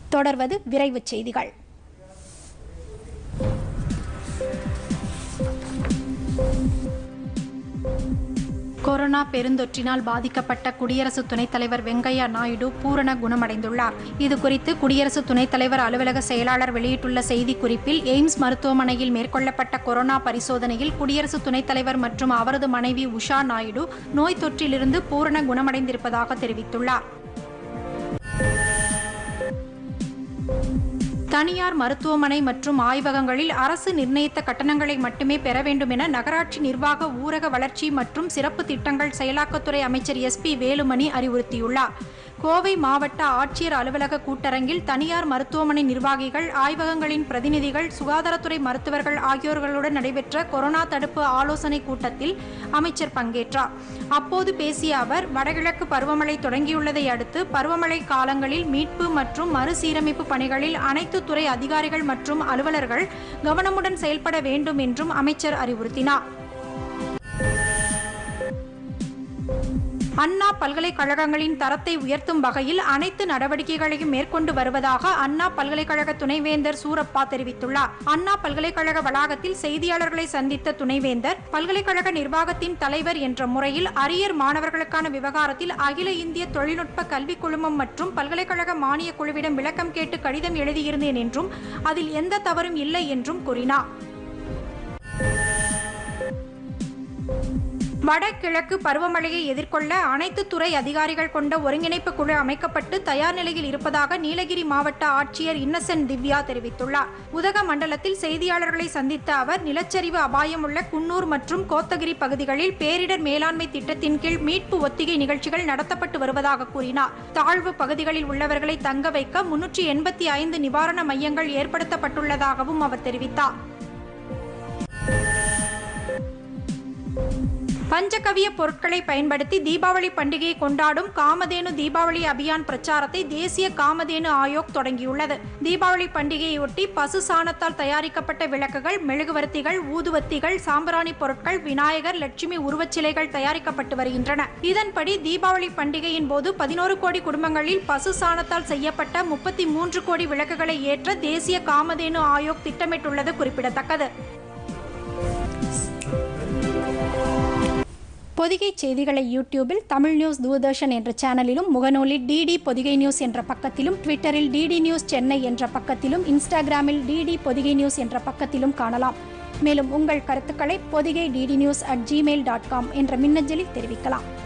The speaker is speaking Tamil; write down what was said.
தொடர்வது விரைவுச் செய்திகள் கொரோனா பெருந்தொற்றினால் பாதிக்கப்பட்ட குடியரசு துணைத் தலைவர் வெங்கையா நாயுடு பூரண குணமடைந்துள்ளார் இது குறித்து குடியரசு துணைத் தலைவர் அலுவலக செயலாளர் வெளியிட்டுள்ள செய்திக்குறிப்பில் எய்ம்ஸ் மருத்துவமனையில் மேற்கொள்ளப்பட்ட கொரோனா பரிசோதனையில் குடியரசு துணைத் தலைவர் மற்றும் அவரது மனைவி உஷா நாயுடு நோய் தொற்றிலிருந்து பூரண குணமடைந்திருப்பதாக தெரிவித்துள்ளார் தனியார் மருத்துவமனை மற்றும் ஆய்வகங்களில் அரசு நிர்ணயித்த கட்டணங்களை மட்டுமே பெற வேண்டும் என நகராட்சி நிர்வாக ஊரக வளர்ச்சி மற்றும் சிறப்பு திட்டங்கள் செயலாக்கத்துறை அமைச்சர் எஸ் பி வேலுமணி அறிவுறுத்தியுள்ளார் கோவை மாவட்ட ஆட்சியர் அலுவலக கூட்டரங்கில் தனியார் மருத்துவமனை நிர்வாகிகள் ஆய்வகங்களின் பிரதிநிதிகள் சுகாதாரத்துறை மருத்துவர்கள் ஆகியோர்களுடன் நடைபெற்ற கொரோனா தடுப்பு ஆலோசனை கூட்டத்தில் அமைச்சர் பங்கேற்றார் அப்போது பேசிய அவர் வடகிழக்கு பருவமழை தொடங்கியுள்ளதை அடுத்து பருவமழை காலங்களில் மீட்பு மற்றும் மறுசீரமைப்பு பணிகளில் அனைத்து துறை அதிகாரிகள் மற்றும் அலுவலர்கள் கவனமுடன் செயல்பட வேண்டும் என்றும் அமைச்சர் அறிவுறுத்தினார் அண்ணா பல்கலைக்கழகங்களின் தரத்தை உயர்த்தும் வகையில் அனைத்து நடவடிக்கைகளையும் மேற்கொண்டு வருவதாக அண்ணா பல்கலைக்கழக துணைவேந்தர் சூரப்பா தெரிவித்துள்ளார் அண்ணா பல்கலைக்கழக வளாகத்தில் செய்தியாளர்களை சந்தித்த துணைவேந்தர் பல்கலைக்கழக நிர்வாகத்தின் தலைவர் என்ற முறையில் அரியர் மாணவர்களுக்கான விவகாரத்தில் அகில இந்திய தொழில்நுட்ப கல்விக் குழுமம் மற்றும் பல்கலைக்கழக மானியக் குழுவிடம் விளக்கம் கேட்டு கடிதம் எழுதியிருந்தேன் என்றும் அதில் எந்த தவறும் இல்லை என்றும் கூறினார் வடகிழக்கு பருவமழையை எதிர்கொள்ள அனைத்து துறை அதிகாரிகள் கொண்ட ஒருங்கிணைப்பு குழு அமைக்கப்பட்டு தயார் நிலையில் இருப்பதாக நீலகிரி மாவட்ட ஆட்சியர் இன்னசென்ட் திவ்யா தெரிவித்துள்ளார் உதக மண்டலத்தில் செய்தியாளர்களை சந்தித்த அவர் நிலச்சரிவு அபாயம் உள்ள குன்னூர் மற்றும் கோத்தகிரி பகுதிகளில் பேரிடர் மேலாண்மை திட்டத்தின் கீழ் மீட்பு ஒத்திகை நிகழ்ச்சிகள் நடத்தப்பட்டு வருவதாக கூறினார் தாழ்வு பகுதிகளில் உள்ளவர்களை தங்க வைக்க முன்னூற்றி எண்பத்தி ஐந்து நிவாரண மையங்கள் ஏற்படுத்தப்பட்டுள்ளதாகவும் அவர் தெரிவித்தார் பஞ்சகவிய பொருட்களை பயன்படுத்தி தீபாவளி பண்டிகையை கொண்டாடும் காமதேனு தீபாவளி அபியான் பிரச்சாரத்தை தேசிய காமதேனு ஆயோக் தொடங்கியுள்ளது தீபாவளி பண்டிகையொட்டி பசு சாணத்தால் தயாரிக்கப்பட்ட விளக்குகள் மெழுகுவர்த்திகள் ஊதுவத்திகள் சாம்பிராணி பொருட்கள் விநாயகர் லட்சுமி உருவச்சிலைகள் தயாரிக்கப்பட்டு வருகின்றன இதன்படி தீபாவளி பண்டிகையின் போது பதினோரு கோடி குடும்பங்களில் பசு சாணத்தால் செய்யப்பட்ட முப்பத்தி மூன்று கோடி விளக்குகளை ஏற்ற தேசிய காமதேனு ஆயோக் திட்டமிட்டுள்ளது குறிப்பிடத்தக்கது பொதிகை செய்திகளை யூடியூபில் தமிழ் நியூஸ் தூர்தர்ஷன் என்ற சேனலிலும் முகநூலில் டிடி பொதிகை நியூஸ் என்ற பக்கத்திலும் ட்விட்டரில் டிடி நியூஸ் சென்னை என்ற பக்கத்திலும் இன்ஸ்டாகிராமில் டிடி பொதிகை நியூஸ் என்ற பக்கத்திலும் காணலாம் மேலும் உங்கள் கருத்துக்களை Podhigai DD news at Gmail dot com என்ற மின்னஞ்சலில் தெரிவிக்கலாம்